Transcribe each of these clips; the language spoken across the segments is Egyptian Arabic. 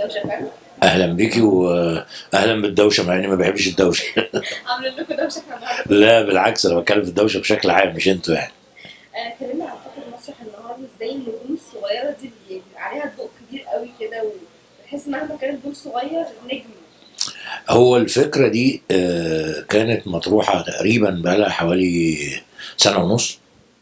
الدوشه فعلا اهلا بيكي واهلا بالدوشه مع اني ما بحبش الدوشه عاملين لكم دوشه احنا النهارده لا بالعكس انا بتكلم في الدوشه بشكل عام مش انتوا يعني آه، اتكلمنا عن فكره مسرح النهارده ازاي النجوم الصغيره دي بيبقى عليها ضوء كبير قوي كده وبحس مهما كان الدور صغير نجم هو الفكره دي آه، كانت مطروحه تقريبا بقالها حوالي سنه ونص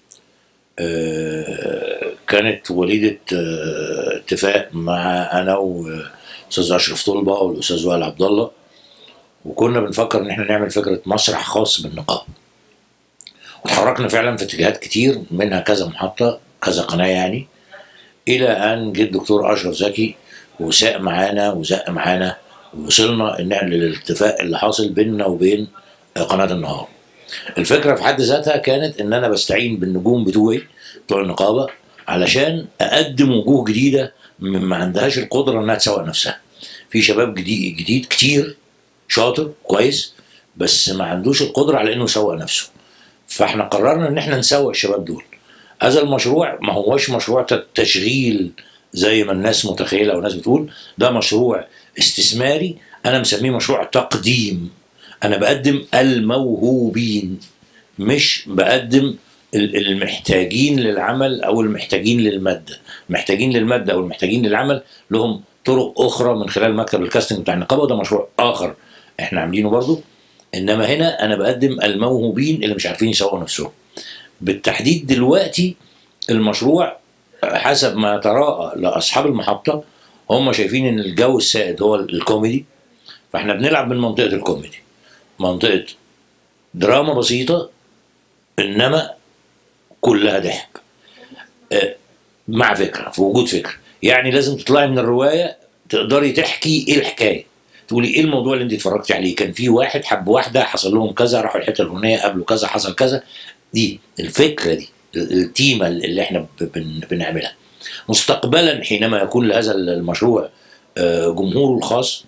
آه، كانت وليده آه، اتفاق مع انا واستاذ اشرف طلبه والاستاذ وائل عبد الله وكنا بنفكر ان احنا نعمل فكره مسرح خاص بالنقاب وتحركنا فعلا في اتجاهات كتير منها كذا محطه كذا قناه يعني الى ان جه الدكتور اشرف زكي وساق معانا وزق معانا ووصلنا ان احنا للاتفاق اللي حاصل بيننا وبين قناه النهار. الفكره في حد ذاتها كانت ان انا بستعين بالنجوم بتوعي بتوع النقابه علشان اقدم وجوه جديده م- ما عندهاش القدره انها تسوق نفسها. في شباب جديد جديد كتير شاطر كويس بس ما عندوش القدره على انه يسوق نفسه. فاحنا قررنا ان احنا نسوق الشباب دول. هذا المشروع ما هوش مشروع ت- تشغيل زي ما الناس متخيله او الناس بتقول ده مشروع استثماري انا مسميه مشروع تقديم انا بقدم الموهوبين مش بقدم ال- المحتاجين للعمل او المحتاجين للماده المحتاجين للماده او المحتاجين للعمل لهم طرق اخرى من خلال مكتب الكاستنج بتاع النقابه وده مشروع اخر احنا عاملينه برضو انما هنا انا بقدم الموهوبين اللي مش عارفين يسوقوا نفسهم بالتحديد دلوقتي المشروع حسب ما تراءى لاصحاب المحطه هم شايفين ان الجو السائد هو الكوميدي فاحنا بنلعب من منطقه الكوميدي منطقه دراما بسيطه انما كلها ضحك آه، مع فكره في وجود فكره يعني لازم تطلعي من الروايه تقدري تحكي ايه الحكايه تقولي ايه الموضوع اللي انت اتفرجتي عليه كان في واحد حب واحده حصل لهم كذا راحوا الحته الفلانيه قابلوا كذا حصل كذا دي الفكره دي التيمه اللي احنا ب- بن- بنعملها مستقبلا حينما يكون لهذا المشروع آه، جمهوره الخاص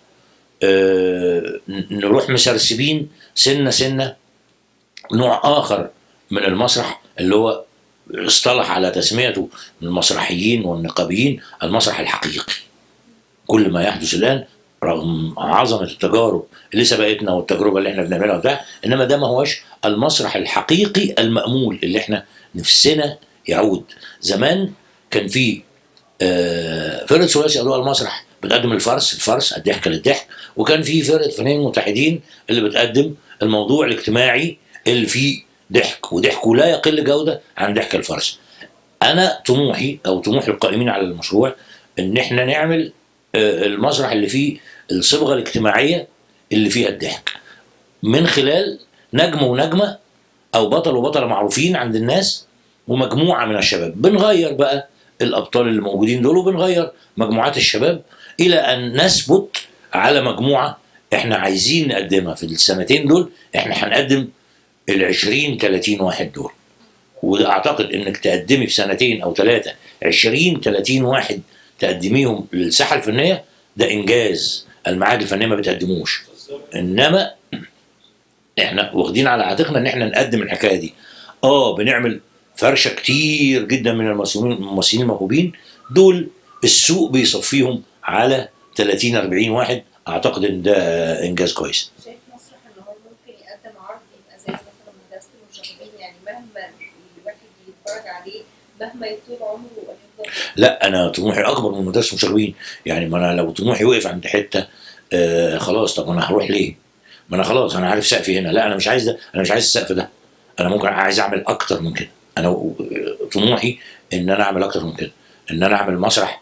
آه، ن- نروح مسرسبين سنه سنه نوع اخر من المسرح اللي هو اصطلح على تسميته من المسرحيين والنقابيين المسرح الحقيقي كل ما يحدث الان رغم عظمه التجارب اللي سبقتنا والتجربه اللي احنا بنعملها وبتاع انما ده ما هوش المسرح الحقيقي المامول اللي احنا نفسنا يعود زمان كان في آه، فرقه ثلاثي اضواء المسرح بتقدم الفرس الفرس الضحك للضحك وكان في فرقه فنانين متحدين اللي بتقدم الموضوع الاجتماعي اللي فيه ضحك وضحك لا يقل جوده عن ضحك الفرس انا طموحي او طموح القائمين على المشروع ان احنا نعمل آه، المسرح اللي فيه الصبغه الاجتماعيه اللي فيها الضحك من خلال نجم ونجمه او بطل وبطله معروفين عند الناس ومجموعه من الشباب بنغير بقى الابطال اللي موجودين دول وبنغير مجموعات الشباب الى ان نثبت على مجموعه احنا عايزين نقدمها في السنتين دول احنا هنقدم ال 20 30 واحد دول واعتقد انك تقدمي في سنتين او ثلاثه 20 30 واحد تقدميهم للساحه الفنيه ده انجاز المعاهد الفنيه ما بتقدموش انما احنا واخدين على عاتقنا ان احنا نقدم الحكايه دي اه بنعمل فرشه كتير جدا من الممثلين الممثلين الموهوبين دول السوق بيصفيهم على 30 40 واحد اعتقد ان ده انجاز كويس شايف مسرح النهارده ممكن يقدم عرض يبقى زي مثلا مدرسه المشاغبين يعني مهما الواحد يتفرج عليه مهما يطول عمره هيفضل لا انا طموحي اكبر من مدرسه المشاغبين يعني ما انا لو طموحي وقف عند حته آه خلاص طب انا هروح ليه؟ ما انا خلاص انا عارف سقفي هنا لا انا مش عايز ده انا مش عايز السقف ده انا ممكن عايز اعمل اكتر من كده انا و- طموحي ان انا اعمل اكتر من كده ان انا اعمل مسرح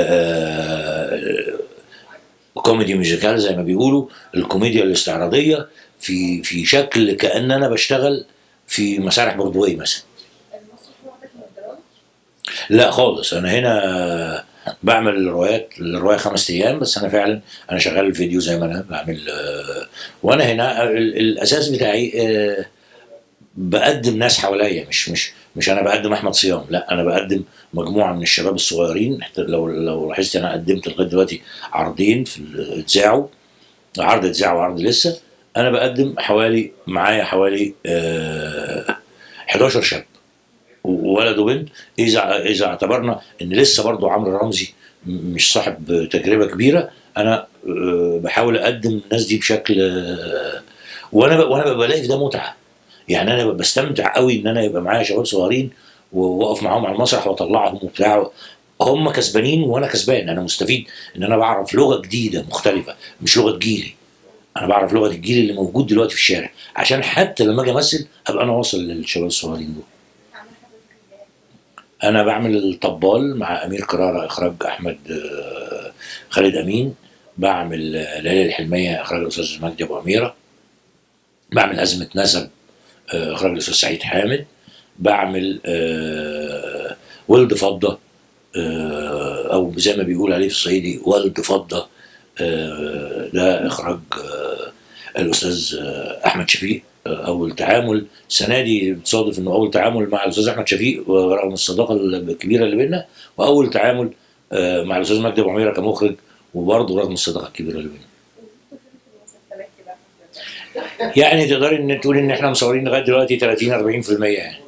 آه كوميدي ميوزيكال زي ما بيقولوا الكوميديا الاستعراضيه في في شكل كان انا بشتغل في مسارح برودواي مثلا المسرح واخدك من الدراما لا خالص انا هنا بعمل روايات الروايه خمس ايام بس انا فعلا انا شغال الفيديو زي ما انا بعمل آه، وانا هنا ال- الاساس بتاعي آه، بقدم ناس حواليا مش مش مش انا بقدم احمد صيام لا انا بقدم مجموعه من الشباب الصغيرين حتى لو لو لاحظت انا قدمت لغايه دلوقتي عرضين في ال- اتذاعوا عرض اتذاع وعرض لسه انا بقدم حوالي معايا حوالي آه 11 شاب ولد وبنت اذا اذا اعتبرنا ان لسه برضو عمرو رمزي م- مش صاحب تجربه كبيره انا آه، بحاول اقدم الناس دي بشكل آه، وانا ب- وانا بلاقي في ده متعه يعني انا بستمتع قوي ان انا يبقى معايا شباب صغيرين واقف معاهم على المسرح واطلعهم وبتاع هم كسبانين وانا كسبان انا مستفيد ان انا بعرف لغه جديده مختلفه مش لغه جيلي انا بعرف لغه الجيل اللي موجود دلوقتي في الشارع عشان حتى لما اجي امثل ابقى انا واصل للشباب الصغيرين دول عمل حضرتك ازاي؟ انا بعمل الطبال مع امير كرارة اخراج احمد آه، خالد امين بعمل آه، ليالي الحلميه اخراج الاستاذ مجدي ابو اميره بعمل ازمه نسب آه، اخراج الاستاذ سعيد حامد بعمل آه، ولد فضه آه، او زي ما بيقول عليه في الصعيدي ولد فضه آه، ده اخراج آه، الاستاذ آه، احمد شفيق آه، اول تعامل السنه دي بتصادف انه اول تعامل مع الاستاذ احمد شفيق ورغم الصداقه الكبيره اللي بيننا واول تعامل آه، مع الاستاذ مجدي ابو عميره كمخرج وبرضه رغم الصداقه الكبيره اللي بيننا وجبتوا فين في المسلسلات كده حضرتك؟ يعني تقدري ان تقولي ان احنا مصورين لغايه دلوقتي 30 40% يعني